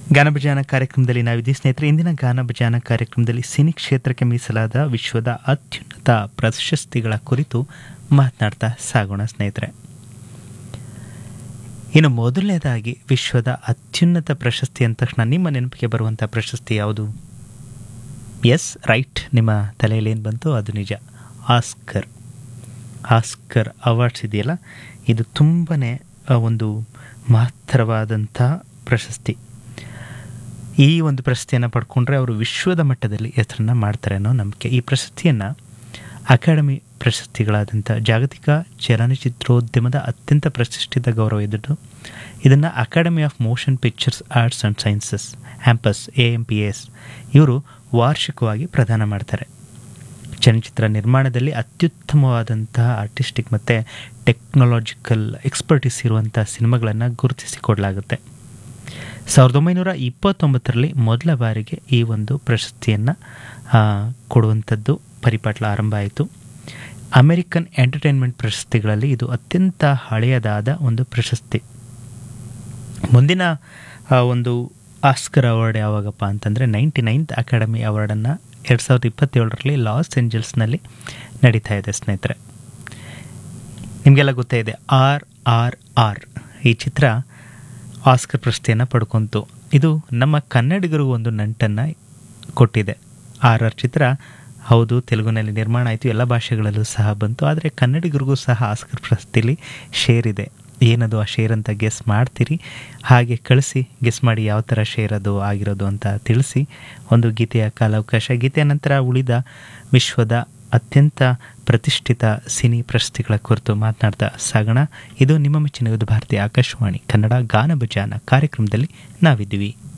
ಗಾನಭಜಾನ ಕಾರ್ಯಕ್ರಮದಲ್ಲಿ ನಾವಿದ್ದೀವಿ ಸ್ನೇಹಿತರೆ ಇಂದಿನ ಗಾನಭಜಾನ ಕಾರ್ಯಕ್ರಮದಲ್ಲಿ ಸಿನಿ ಕ್ಷೇತ್ರಕ್ಕೆ ಮೀಸಲಾದ ವಿಶ್ವದ ಅತ್ಯುನ್ನತ ಪ್ರಶಸ್ತಿಗಳ ಕುರಿತು ಮಾತನಾಡ್ತಾ ಸಾಗೋಣ ಸ್ನೇಹಿತರೆ ಇನ್ನು ಮೊದಲನೇದಾಗಿ ವಿಶ್ವದ ಅತ್ಯುನ್ನತ ಪ್ರಶಸ್ತಿ ಅಂದ ತಕ್ಷಣ ನಿಮ್ಮ ನೆನಪಿಗೆ ಬರುವಂಥ ಪ್ರಶಸ್ತಿ ಯಾವುದು ಎಸ್ ರೈಟ್ ನಿಮ್ಮ ತಲೆಯಲ್ಲಿ ಏನು ಬಂತು ಅದು ನಿಜ ಆಸ್ಕರ್ ಆಸ್ಕರ್ ಅವಾರ್ಡ್ಸ್ ಇದೆಯಲ್ಲ ಇದು ತುಂಬನೇ ಆ, ಒಂದು ಮಹತ್ತರವಾದಂಥ ಪ್ರಶಸ್ತಿ ಈ ಒಂದು ಪ್ರಶಸ್ತಿಯನ್ನು ಪಡ್ಕೊಂಡ್ರೆ ಅವರು ವಿಶ್ವದ ಮಟ್ಟದಲ್ಲಿ ಹೆಸರನ್ನು ಮಾಡ್ತಾರೆ ಅನ್ನೋ ನಂಬಿಕೆ ಈ ಪ್ರಶಸ್ತಿಯನ್ನು ಅಕಾಡೆಮಿ ಪ್ರಶಸ್ತಿಗಳಾದಂಥ ಜಾಗತಿಕ ಚಲನಚಿತ್ರೋದ್ಯಮದ ಅತ್ಯಂತ ಪ್ರತಿಷ್ಠಿತ ಗೌರವ ಇದ್ದು ಇದನ್ನು Academy of Motion Pictures Arts and Sciences ಆ್ಯಂಪಸ್ ಎ ಎಂ ಪಿ ಎಸ್ ಇವರು ವಾರ್ಷಿಕವಾಗಿ ಪ್ರದಾನ ಮಾಡ್ತಾರೆ ಚಲನಚಿತ್ರ ನಿರ್ಮಾಣದಲ್ಲಿ ಅತ್ಯುತ್ತಮವಾದಂತಹ ಆರ್ಟಿಸ್ಟಿಕ್ ಮತ್ತು ಟೆಕ್ನಾಲಜಿಕಲ್ ಎಕ್ಸ್ಪರ್ಟಿಸ್ ಇರುವಂಥ ಸಿನಿಮಾಗಳನ್ನು ಗುರುತಿಸಿಕೊಡಲಾಗುತ್ತೆ ಸಾವಿರದ ಒಂಬೈನೂರ ಇಪ್ಪತ್ತೊಂಬತ್ತರಲ್ಲಿ ಮೊದಲ ಬಾರಿಗೆ ಈ ಒಂದು ಪ್ರಶಸ್ತಿಯನ್ನು ಕೊಡುವಂಥದ್ದು ಪರಿಪಾಟ್ಲ ಆರಂಭ ಆಯಿತು ಅಮೆರಿಕನ್ ಎಂಟರ್ಟೈನ್ಮೆಂಟ್ ಪ್ರಶಸ್ತಿಗಳಲ್ಲಿ ಇದು ಅತ್ಯಂತ ಹಳೆಯದಾದ ಒಂದು ಪ್ರಶಸ್ತಿ ಮುಂದಿನ ಆ, ಒಂದು ಆಸ್ಕರ್ ಅವಾರ್ಡ್ ಯಾವಾಗಪ್ಪ ಅಂತಂದರೆ ನೈಂಟಿ ನೈನ್ತ್ ಅಕಾಡೆಮಿ ಅವಾರ್ಡನ್ನು ಎರಡು ಸಾವಿರದ ಇಪ್ಪತ್ತೇಳರಲ್ಲಿ ಲಾಸ್ ಏಂಜಲ್ಸ್ನಲ್ಲಿ ನಡೀತಾ ಇದೆ ಸ್ನೇಹಿತರೆ ನಿಮಗೆಲ್ಲ ಗೊತ್ತೇ ಇದೆ ಆರ್ ಆರ್ ಆರ್ ಈ ಚಿತ್ರ ಆಸ್ಕರ್ ಪ್ರಶಸ್ತಿಯನ್ನು ಪಡ್ಕೊಂತು ಇದು ನಮ್ಮ ಕನ್ನಡಿಗರಿಗೂ ಒಂದು ನಂಟನ್ನು ಕೊಟ್ಟಿದೆ ಆರ್ ಆರ್ ಚಿತ್ರ ಹೌದು ತೆಲುಗಿನಲ್ಲಿ ನಿರ್ಮಾಣ ಆಯಿತು ಎಲ್ಲ ಭಾಷೆಗಳಲ್ಲೂ ಸಹ ಬಂತು ಆದರೆ ಕನ್ನಡಿಗರಿಗೂ ಸಹ ಆಸ್ಕರ್ ಪ್ರಶಸ್ತಿಲಿ ಶೇರ್ ಇದೆ ಏನದು ಆ ಶೇರ್ ಅಂತ ಗೆಸ್ ಮಾಡ್ತೀರಿ ಹಾಗೆ ಕಳಿಸಿ ಗೆಸ್ ಮಾಡಿ ಯಾವ ಥರ ಶೇರ್ ಅದು ಆಗಿರೋದು ಅಂತ ತಿಳಿಸಿ ಒಂದು ಗೀತೆಯ ಕಾಲಾವಕಾಶ ಗೀತೆಯ ನಂತರ ಉಳಿದ ವಿಶ್ವದ ಅತ್ಯಂತ ಪ್ರತಿಷ್ಠಿತ ಸಿನಿ ಪ್ರಶಸ್ತಿಗಳ ಕುರಿತು ಮಾತನಾಡ್ತಾ ಸಾಗೋಣ ಇದು ನಿಮ್ಮ ಮೆಚ್ಚಿನ ಇದು ಭಾರತೀಯ ಆಕಾಶವಾಣಿ ಕನ್ನಡ ಗಾನ ಭಜಾನ ಕಾರ್ಯಕ್ರಮದಲ್ಲಿ ನಾವಿದ್ದೀವಿ